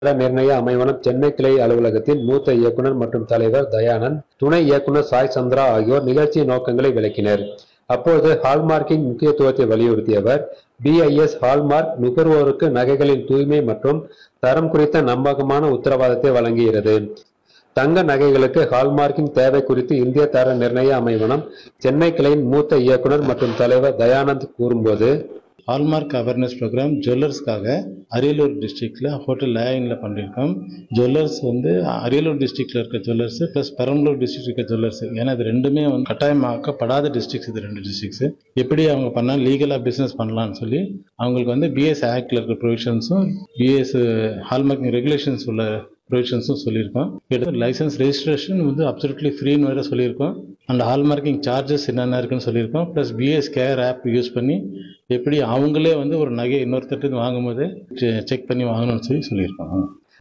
தர நிர்ணய அமைவனம் சென்னை கிளை அலுவலகத்தின் மூத்த இயக்குனர் மற்றும் தலைவர் தயானந்த் துணை இயக்குனர் சாய் சந்திரா ஆகியோர் நிகழ்ச்சி நோக்கங்களை விளக்கினர் அப்போது ஹால்மார்க்கின் முக்கியத்துவத்தை வலியுறுத்திய அவர் பிஐஎஸ் ஹால்மார்க் நுகர்வோருக்கு நகைகளின் தூய்மை மற்றும் தரம் குறித்த நம்பகமான உத்தரவாதத்தை வழங்குகிறது தங்க நகைகளுக்கு ஹால்மார்க்கின் தேவை குறித்து இந்திய தர நிர்ணய அமைவனம் சென்னை கிளையின் மூத்த இயக்குனர் மற்றும் தலைவர் தயானந்த் கூறும்போது ஹால்மார்க் அவேர்னஸ் ப்ரோக்ராம் ஜுவல்லர்ஸ்க்காக அரியலூர் டிஸ்ட்ரிக்டில் ஹோட்டல் லேயிங்கில் பண்ணியிருக்கோம் ஜுவல்லர்ஸ் வந்து அரியலூர் டிஸ்ட்ரிக்டில் இருக்க ஜுவல்லர்ஸ் ப்ளஸ் பெரம்பலூர் டிஸ்ட்ரிக்ட் இருக்க ஜுவல்லர்ஸ் ஏன்னா இது ரெண்டுமே வந்து கட்டாயமாக்கப்படாத டிஸ்ட்ரிக்ஸ் இது ரெண்டு டிஸ்ட்ரிக்ஸ் எப்படி அவங்க பண்ணால் லீகலாக பிஸ்னஸ் பண்ணலாம்னு சொல்லி அவங்களுக்கு வந்து பிஎஸ் ஆக்டில் இருக்க ப்ரொவிஷன்ஸும் பிஎஸ் ஹால்மார்க்கிங் ரெகுலேஷன்ஸ் உள்ள ப்ரொவிஷன்ஸும் சொல்லியிருக்கோம் எடுத்து லைசன்ஸ் ரெஜிஸ்ட்ரேஷன் வந்து அப்சல்யூட்லி ஃப்ரீன்னு வேறு சொல்லியிருக்கோம் அண்ட் ஹால்மார்க்கிங் சார்ஜஸ் என்னென்ன இருக்குன்னு சொல்லியிருக்கோம் plus BIS care app use பண்ணி எப்படி அவங்களே வந்து ஒரு நகை இன்னொருத்தட்டு வாங்கும்போது செக் பண்ணி வாங்கணும்னு சொல்லி சொல்லியிருக்கோம்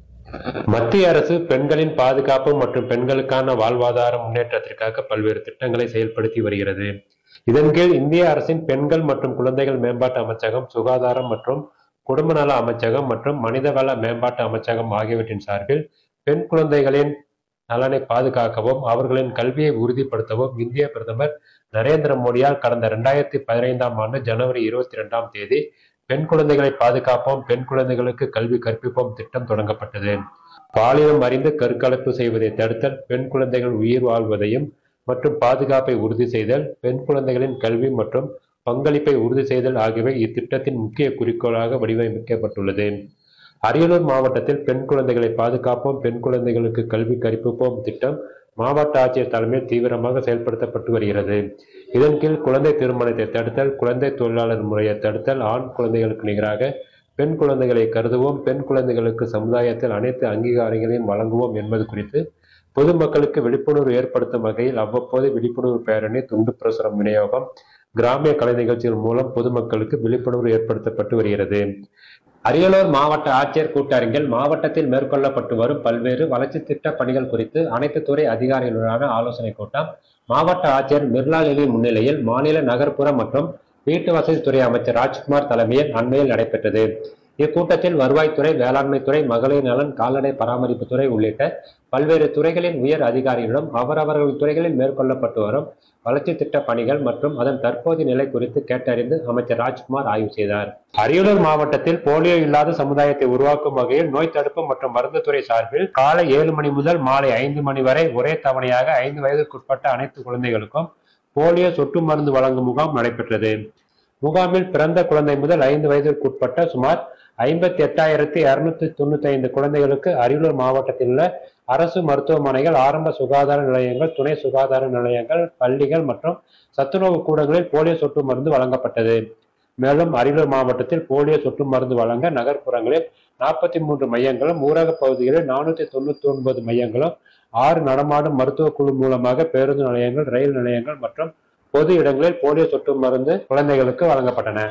மத்திய அரசு பெண்களின் பாதுகாப்பு மற்றும் பெண்களுக்கான வாழ்வாதார முன்னேற்றத்திற்காக பல்வேறு திட்டங்களை செயல்படுத்தி வருகிறது இதன் கீழ் இந்திய அரசின் பெண்கள் மற்றும் குழந்தைகள் மேம்பாட்டு அமைச்சகம் சுகாதாரம் மற்றும் குடும்ப நல அமைச்சகம் மற்றும் மனிதவள மேம்பாட்டு அமைச்சகம் ஆகியவற்றின் சார்பில் பெண் குழந்தைகளின் நலனை பாதுகாக்கவும் அவர்களின் கல்வியை உறுதிப்படுத்தவும் இந்திய பிரதமர் நரேந்திர மோடியால் கடந்த இரண்டாயிரத்தி பதினைந்தாம் ஆண்டு ஜனவரி இருபத்தி இரண்டாம் தேதி பெண் குழந்தைகளை பாதுகாப்போம் பெண் குழந்தைகளுக்கு கல்வி கற்பிப்போம் திட்டம் தொடங்கப்பட்டது பாலினம் அறிந்து கருக்கலைப்பு செய்வதை தடுத்தல் பெண் குழந்தைகள் உயிர் வாழ்வதையும் மற்றும் பாதுகாப்பை உறுதி செய்தல் பெண் குழந்தைகளின் கல்வி மற்றும் பங்களிப்பை உறுதி செய்தல் ஆகியவை இத்திட்டத்தின் முக்கிய குறிக்கோளாக வடிவமைக்கப்பட்டுள்ளது அரியலூர் மாவட்டத்தில் பெண் குழந்தைகளை பாதுகாப்போம் பெண் குழந்தைகளுக்கு கல்வி கற்பிப்போம் திட்டம் மாவட்ட ஆட்சியர் தலைமையில் தீவிரமாக செயல்படுத்தப்பட்டு வருகிறது இதன் கீழ் குழந்தை திருமணத்தை தடுத்தல் குழந்தை தொழிலாளர் முறையை தடுத்தல் ஆண் குழந்தைகளுக்கு நிகராக பெண் குழந்தைகளை கருதுவோம் பெண் குழந்தைகளுக்கு சமுதாயத்தில் அனைத்து அங்கீகாரங்களையும் வழங்குவோம் என்பது குறித்து பொதுமக்களுக்கு விழிப்புணர்வு ஏற்படுத்தும் வகையில் அவ்வப்போது விழிப்புணர்வு பேரணி துண்டு பிரசுரம் விநியோகம் கிராமிய கலை நிகழ்ச்சிகள் மூலம் பொதுமக்களுக்கு விழிப்புணர்வு ஏற்படுத்தப்பட்டு வருகிறது அரியலூர் மாவட்ட ஆட்சியர் கூட்டரங்கில் மாவட்டத்தில் மேற்கொள்ளப்பட்டு வரும் பல்வேறு வளர்ச்சி திட்ட பணிகள் குறித்து அனைத்து துறை அதிகாரிகளுடனான ஆலோசனை கூட்டம் மாவட்ட ஆட்சியர் மிர்லாலினி முன்னிலையில் மாநில நகர்ப்புற மற்றும் வீட்டு வசதித்துறை அமைச்சர் ராஜ்குமார் தலைமையில் அண்மையில் நடைபெற்றது இக்கூட்டத்தில் வருவாய்த்துறை வேளாண்மைத்துறை மகளிர் நலன் கால்நடை பராமரிப்புத்துறை உள்ளிட்ட பல்வேறு துறைகளின் உயர் அதிகாரிகளிடம் அவரவர்கள் துறைகளில் மேற்கொள்ளப்பட்டு வரும் வளர்ச்சி திட்ட பணிகள் மற்றும் அதன் தற்போதைய நிலை குறித்து கேட்டறிந்து அமைச்சர் ராஜ்குமார் ஆய்வு செய்தார் அரியலூர் மாவட்டத்தில் போலியோ இல்லாத சமுதாயத்தை உருவாக்கும் வகையில் நோய் தடுப்பு மற்றும் மருந்து துறை சார்பில் காலை ஏழு மணி முதல் மாலை ஐந்து மணி வரை ஒரே தவணையாக ஐந்து வயதிற்குட்பட்ட அனைத்து குழந்தைகளுக்கும் போலியோ சொட்டு மருந்து வழங்கும் முகாம் நடைபெற்றது முகாமில் பிறந்த குழந்தை முதல் ஐந்து வயதிற்குட்பட்ட சுமார் ஐம்பத்தி எட்டாயிரத்தி இருநூத்தி தொண்ணூத்தி ஐந்து குழந்தைகளுக்கு அரியலூர் மாவட்டத்தில் உள்ள அரசு மருத்துவமனைகள் ஆரம்ப சுகாதார நிலையங்கள் துணை சுகாதார நிலையங்கள் பள்ளிகள் மற்றும் சத்துணவு கூடங்களில் போலியோ சொட்டு மருந்து வழங்கப்பட்டது மேலும் அரியலூர் மாவட்டத்தில் போலியோ சொட்டு மருந்து வழங்க நகர்ப்புறங்களில் நாற்பத்தி மூன்று மையங்களும் ஊரக பகுதிகளில் நானூத்தி தொண்ணூத்தி ஒன்பது மையங்களும் ஆறு நடமாடும் மருத்துவ குழு மூலமாக பேருந்து நிலையங்கள் ரயில் நிலையங்கள் மற்றும் பொது இடங்களில் போலியோ சொட்டு மருந்து குழந்தைகளுக்கு வழங்கப்பட்டன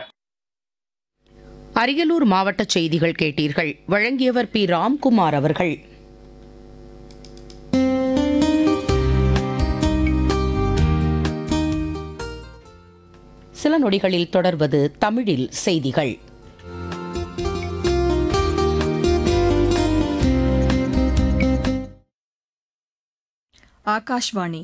அரியலூர் மாவட்ட செய்திகள் கேட்டீர்கள் வழங்கியவர் பி ராம்குமார் அவர்கள் சில நொடிகளில் தொடர்வது தமிழில் செய்திகள் ஆகாஷ்வாணி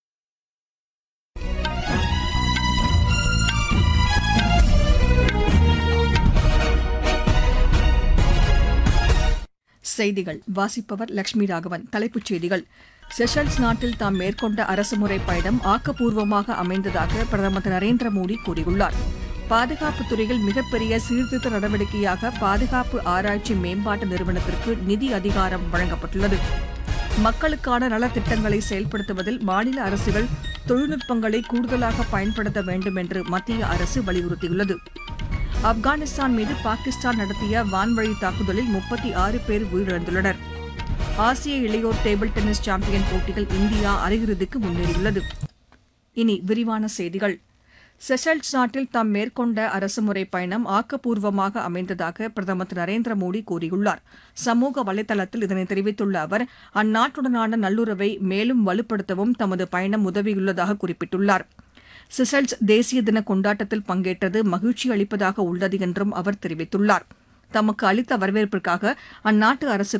செய்திகள் வாசிப்பவர் லட்சுமி ராகவன் தலைப்புச் செய்திகள் செஷல்ஸ் நாட்டில் தாம் மேற்கொண்ட அரசுமுறை பயணம் ஆக்கப்பூர்வமாக அமைந்ததாக பிரதமர் திரு நரேந்திர மோடி கூறியுள்ளார் பாதுகாப்புத் துறையில் மிகப்பெரிய சீர்திருத்த நடவடிக்கையாக பாதுகாப்பு ஆராய்ச்சி மேம்பாட்டு நிறுவனத்திற்கு நிதி அதிகாரம் வழங்கப்பட்டுள்ளது மக்களுக்கான நலத்திட்டங்களை செயல்படுத்துவதில் மாநில அரசுகள் தொழில்நுட்பங்களை கூடுதலாக பயன்படுத்த வேண்டும் என்று மத்திய அரசு வலியுறுத்தியுள்ளது ஆப்கானிஸ்தான் மீது பாகிஸ்தான் நடத்திய வான்வழி தாக்குதலில் முப்பத்தி ஆறு பேர் உயிரிழந்துள்ளனர் ஆசிய இளையோர் டேபிள் டென்னிஸ் சாம்பியன் போட்டியில் இந்தியா அரையிறுதிக்கு முன்னேறியுள்ளது இனி விரிவான செய்திகள் செஷல்ஸ் நாட்டில் தாம் மேற்கொண்ட அரசுமுறை பயணம் ஆக்கப்பூர்வமாக அமைந்ததாக பிரதமர் திரு நரேந்திர மோடி கூறியுள்ளார் சமூக வலைதளத்தில் இதனை தெரிவித்துள்ள அவர் அந்நாட்டுடனான நல்லுறவை மேலும் வலுப்படுத்தவும் தமது பயணம் உதவியுள்ளதாக குறிப்பிட்டுள்ளார் சிசல்ஸ் தேசிய தின கொண்டாட்டத்தில் பங்கேற்றது மகிழ்ச்சி அளிப்பதாக உள்ளது என்றும் அவர் தெரிவித்துள்ளார் தமக்கு அளித்த வரவேற்பிற்காக அந்நாட்டு அரசுக்கு